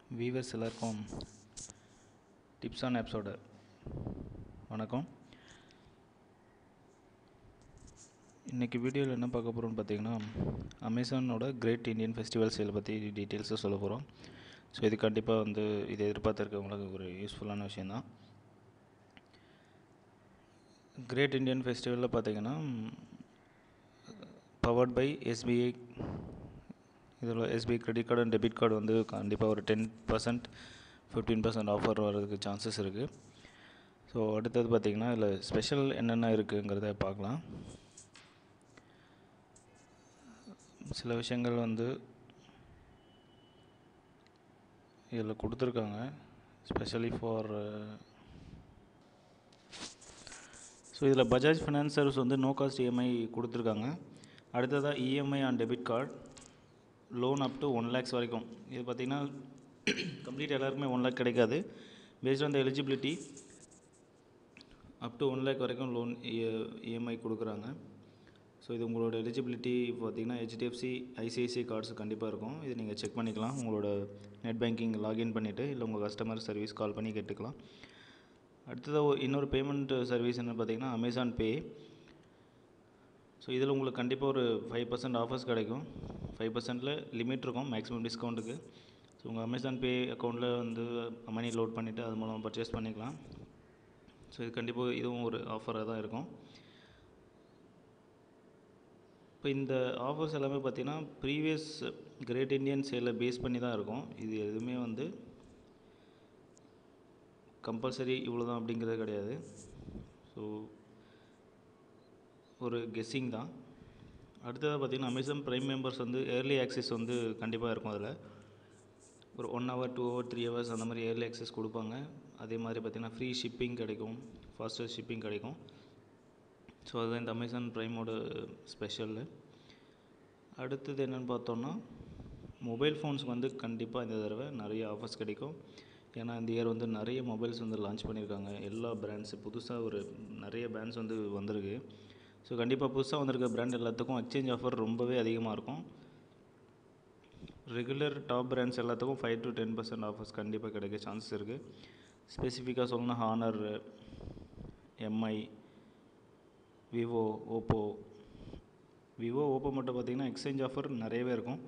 viewers எல்லாருக்கும் tips on ஆப்ஸோட வணக்கம் இன்றைக்கி வீடியோவில் என்ன பார்க்க போகிறோம்னு பார்த்தீங்கன்னா அமேசானோட கிரேட் இந்தியன் ஃபெஸ்டிவல் சேலை பற்றி டீட்டெயில்ஸை சொல்ல போகிறோம் ஸோ இது கண்டிப்பாக வந்து இது எதிர்பார்த்துருக்கவங்களுக்கு ஒரு யூஸ்ஃபுல்லான விஷயந்தான் கிரேட் இந்தியன் ஃபெஸ்டிவலில் பார்த்தீங்கன்னா பவர்ட் பை எஸ்பிஐ இதில் SBI credit card and debit card வந்து கண்டிப்பாக ஒரு ten percent fifteen percent offer வர்றதுக்கு சான்சஸ் இருக்குது ஸோ அடுத்தது பார்த்திங்கன்னா இதில் ஸ்பெஷல் என்னென்ன இருக்குங்கிறத பார்க்கலாம் சில விஷயங்கள் வந்து இதில் கொடுத்துருக்காங்க ஸ்பெஷலி ஃபார் ஸோ இதில் பஜாஜ் ஃபினான்ஸ் சர்வீஸ் வந்து நோ காஸ்ட் இஎம்ஐ கொடுத்துருக்காங்க அடுத்ததாக EMI on debit card loan up to one lakhs வரைக்கும் இது பார்த்திங்கன்னா கம்ப்ளீட் எல்லாருக்குமே ஒன் லேக் கிடைக்காது based on the eligibility up to one lakh வரைக்கும் லோன் இஎம்ஐ கொடுக்குறாங்க ஸோ இது உங்களோட எலிஜிபிலிட்டி பார்த்திங்கன்னா ஹெச்டிஎஃப்சி ஐசிஐசிஐ கார்ட்ஸ் கண்டிப்பாக இருக்கும் இது நீங்கள் செக் பண்ணிக்கலாம் உங்களோட நெட் பேங்கிங் லாகின் பண்ணிவிட்டு இல்லை உங்கள் கஸ்டமர் சர்வீஸ் கால் பண்ணி கேட்டுக்கலாம் அடுத்ததாக இன்னொரு பேமெண்ட் சர்வீஸ் என்ன பார்த்தீங்கன்னா அமேசான் பே ஸோ இதில் உங்களுக்கு கண்டிப்பாக ஒரு ஃபைவ் பர்சன்ட் ஆஃபர்ஸ் கிடைக்கும் ஃபைவ் பர்சன்ட்டில் லிமிட் இருக்கும் மேக்ஸிமம் டிஸ்கவுண்ட்டுக்கு ஸோ உங்கள் அமேசான் பே அக்கௌண்ட்டில் வந்து மணி லோட் பண்ணிவிட்டு அது மூலம் பர்ச்சேஸ் பண்ணிக்கலாம் ஸோ இது கண்டிப்பாக இதுவும் ஒரு ஆஃபராக தான் இருக்கும் இப்போ இந்த ஆஃபர்ஸ் எல்லாமே பார்த்திங்கன்னா ப்ரீவியஸ் கிரேட் இண்டியன் சேலை பேஸ் பண்ணி தான் இருக்கும் இது எதுவுமே வந்து கம்பல்சரி இவ்வளோ தான் அப்படிங்கிறது கிடையாது ஸோ ஒரு கெஸ்ஸிங் தான் அடுத்ததாக பார்த்திங்கன்னா அமேசான் ப்ரைம் மெம்பர்ஸ் வந்து ஏர்லி ஆக்சஸ் வந்து கண்டிப்பாக இருக்கும் அதில் ஒரு one hour two hour three hours அந்த மாதிரி ஏர்லி ஆக்சஸ் கொடுப்பாங்க அதே மாதிரி பார்த்திங்கன்னா ஃப்ரீ ஷிப்பிங் கிடைக்கும் ஃபாஸ்டர் ஷிப்பிங் கிடைக்கும் ஸோ அதுதான் இந்த அமேசான் ப்ரைமோட ஸ்பெஷலு அடுத்தது என்னென்னு பார்த்தோன்னா மொபைல் ஃபோன்ஸ்க்கு வந்து கண்டிப்பாக இந்த தடவை நிறைய ஆஃபர்ஸ் கிடைக்கும் ஏன்னா இந்த இயர் வந்து நிறைய மொபைல்ஸ் வந்து லான்ச் பண்ணியிருக்காங்க எல்லா பிராண்ட்ஸு புதுசாக ஒரு நிறைய பிராண்ட்ஸ் வந்து வந்திருக்கு ஸோ கண்டிப்பாக புதுசாக வந்திருக்க பிராண்ட் எல்லாத்துக்கும் எக்ஸ்சேஞ்ச் ஆஃபர் ரொம்பவே அதிகமாக இருக்கும் ரெகுலர் டாப் பிராண்ட்ஸ் எல்லாத்துக்கும் five to ten percent offers கண்டிப்பாக கிடைக்க சான்சஸ் இருக்குது ஸ்பெசிஃபிக்காக சொல்லணும்னா Honor MI Vivo Oppo Vivo Oppo மட்டும் பார்த்திங்கன்னா எக்ஸ்சேஞ்ச் ஆஃபர் நிறையவே இருக்கும்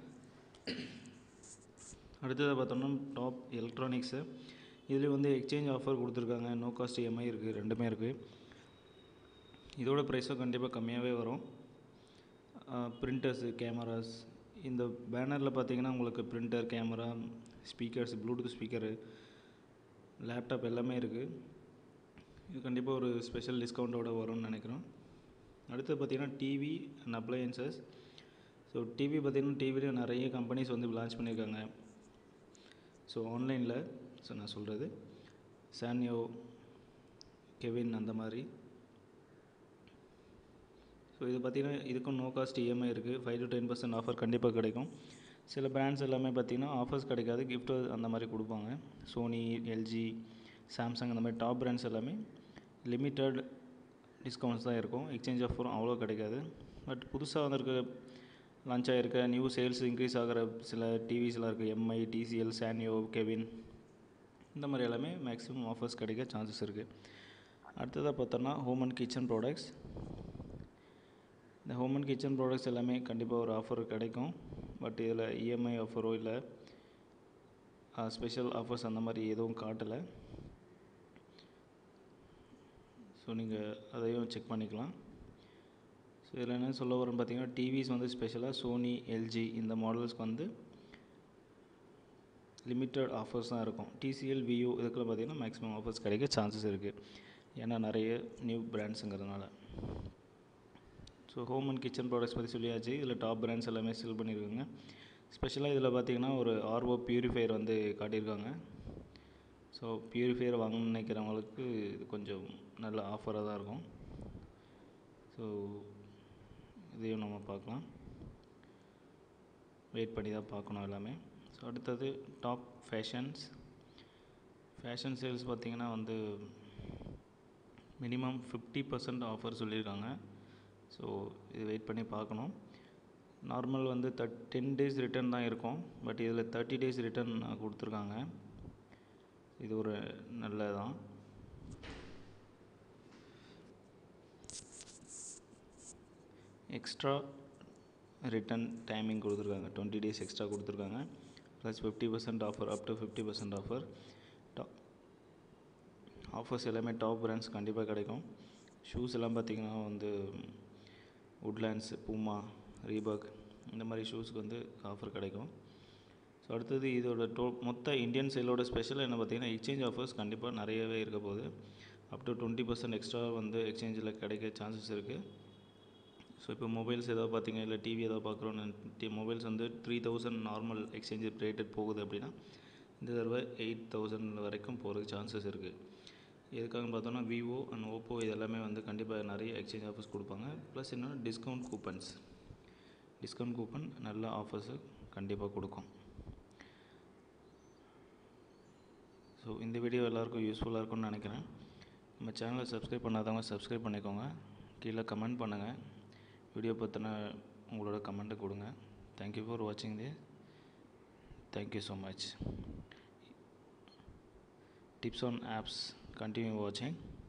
அடுத்ததாக பார்த்தோம்னா டாப் எலக்ட்ரானிக்ஸு இதுலேயும் வந்து எக்ஸ்சேஞ்ச் ஆஃபர் கொடுத்துருக்காங்க நோ காஸ்ட் இஎம்ஐ இருக்குது ரெண்டுமே இருக்குது இதோட ப்ரைஸும் கண்டிப்பாக கம்மியாகவே வரும் ப்ரிண்டர்ஸு கேமராஸ் இந்த பேனரில் பார்த்தீங்கன்னா உங்களுக்கு printer camera speakers Bluetooth speaker laptop எல்லாமே இருக்குது இது கண்டிப்பாக ஒரு ஸ்பெஷல் டிஸ்கவுண்ட்டோட வரும்னு நினைக்கிறோம் அடுத்து பார்த்திங்கன்னா TV and appliances so TV பார்த்திங்கன்னா டிவிலையும் நிறைய கம்பெனிஸ் வந்து லான்ச் பண்ணியிருக்காங்க ஸோ ஆன்லைனில் ஸோ நான் சொல்கிறது சானியோ கெவின் அந்த மாதிரி ஸோ இது பார்த்திங்கன்னா இதுக்கும் நோ காஸ்ட் இஎம்ஐ இருக்குது five to ten percent offer கண்டிப்பாக கிடைக்கும் சில பிராண்ட்ஸ் எல்லாமே பார்த்திங்கன்னா ஆஃபர்ஸ் கிடைக்காது கிஃப்ட் அந்த மாதிரி கொடுப்பாங்க சோனி எல்ஜி சாம்சங் அந்த மாதிரி டாப் பிராண்ட்ஸ் எல்லாமே லிமிட்டட் டிஸ்கவுண்ட்ஸ் தான் இருக்கும் எக்ஸ்சேஞ்ச் ஆஃபரும் அவ்வளோ கிடைக்காது பட் புதுசாக வந்திருக்க லான்ச் ஆகிருக்க நியூ சேல்ஸ் இன்க்ரீஸ் ஆகிற சில டிவிஸ்லாம் இருக்குது எம்ஐ டிசிஎல் சானியோ கெவின் இந்த மாதிரி எல்லாமே மேக்ஸிமம் ஆஃபர்ஸ் கிடைக்க சான்சஸ் இருக்குது அடுத்ததாக பார்த்தோன்னா ஹோம் அண்ட் கிச்சன் ப்ராடக்ட்ஸ் இந்த ஹோம் அண்ட் கிச்சன் ப்ராடக்ட்ஸ் எல்லாமே கண்டிப்பாக ஒரு ஆஃபர் கிடைக்கும் பட் இதில் இஎம்ஐ ஆஃபரோ இல்லை ஸ்பெஷல் ஆஃபர்ஸ் அந்த மாதிரி எதுவும் காட்டலை ஸோ நீங்கள் அதையும் செக் பண்ணிக்கலாம் ஸோ இதில் என்ன சொல்ல வரோன்னு பார்த்தீங்கன்னா டிவிஸ் வந்து ஸ்பெஷலாக சோனி எல்ஜி இந்த மாடல்ஸ்க்கு வந்து லிமிட்டட் ஆஃபர்ஸ் தான் இருக்கும் டிசிஎல் வியூ இதுக்குள்ள பார்த்தீங்கன்னா மேக்ஸிமம் ஆஃபர்ஸ் கிடைக்க சான்சஸ் இருக்குது ஏன்னா நிறைய நியூ பிராண்ட்ஸுங்கிறதுனால so home and kitchen products பற்றி சொல்லியாச்சு இதில் டாப் பிராண்ட்ஸ் எல்லாமே செல் பண்ணியிருக்காங்க ஸ்பெஷலாக இதில் பார்த்தீங்கன்னா ஒரு ஆர்ஓ பியூரிஃபையர் வந்து காட்டியிருக்காங்க ஸோ பியூரிஃபையர் வாங்கணும்னு நினைக்கிறவங்களுக்கு இது கொஞ்சம் நல்ல ஆஃபராக தான் இருக்கும் ஸோ இதையும் நம்ம பார்க்கலாம் வெயிட் பண்ணி தான் பார்க்கணும் எல்லாமே ஸோ அடுத்தது டாப் ஃபேஷன்ஸ் ஃபேஷன் சேல்ஸ் பார்த்திங்கன்னா வந்து மினிமம் ஃபிஃப்டி பர்சன்ட் ஆஃபர் சொல்லியிருக்காங்க ஸோ இது வெயிட் பண்ணி பார்க்கணும் நார்மல் வந்து தட் டென் டேஸ் ரிட்டர்ன் தான் இருக்கும் பட் இதில் தேர்ட்டி டேஸ் ரிட்டர்ன் கொடுத்துருக்காங்க இது ஒரு நல்லதான் எக்ஸ்ட்ரா ரிட்டன் டைமிங் கொடுத்துருக்காங்க டுவெண்ட்டி டேஸ் எக்ஸ்ட்ரா கொடுத்துருக்காங்க plus fifty percent offer up to fifty percent offer top offers எல்லாமே டாப் பிராண்ட்ஸ் கண்டிப்பாக கிடைக்கும் ஷூஸ் எல்லாம் பார்த்திங்கன்னா வந்து உட்லேண்ட்ஸ் பூமா ரீபாக் இந்த மாதிரி ஷூஸ்க்கு வந்து ஆஃபர் கிடைக்கும் ஸோ அடுத்தது இதோட டோ மொத்த இந்தியன் சேலோட ஸ்பெஷல் என்ன பார்த்தீங்கன்னா எக்ஸ்சேஞ்ச் ஆஃபர்ஸ் கண்டிப்பாக நிறையவே இருக்க போகுது up to twenty percent extra வந்து எக்ஸ்சேஞ்சில் கிடைக்க சான்சஸ் இருக்குது ஸோ இப்போ மொபைல்ஸ் ஏதாவது பார்த்தீங்க இல்லை டிவி ஏதாவது பார்க்குறோன்னு மொபைல்ஸ் வந்து three thousand normal exchange rated போகுது அப்படின்னா இந்த தடவை எயிட் தௌசண்ட் வரைக்கும் போகிறதுக்கு சான்சஸ் இருக்குது எதுக்காகன்னு பார்த்தோன்னா விவோ அண்ட் ஓப்போ இது எல்லாமே வந்து கண்டிப்பாக நிறைய எக்ஸ்சேஞ்ச் ஆஃபர்ஸ் கொடுப்பாங்க ப்ளஸ் இன்னொன்று டிஸ்கவுண்ட் கூப்பன்ஸ் டிஸ்கவுண்ட் கூப்பன் நல்ல ஆஃபர்ஸு கண்டிப்பாக கொடுக்கும் ஸோ இந்த வீடியோ எல்லாருக்கும் யூஸ்ஃபுல்லாக இருக்கும்னு நினைக்கிறேன் நம்ம சேனலை சப்ஸ்கிரைப் பண்ணாதவங்க சப்ஸ்கிரைப் பண்ணிக்கோங்க கீழே கமெண்ட் பண்ணுங்கள் வீடியோ பற்றின உங்களோட கமெண்ட்டை கொடுங்க தேங்க்யூ ஃபார் வாட்சிங் the thank you so much tips on apps continue watching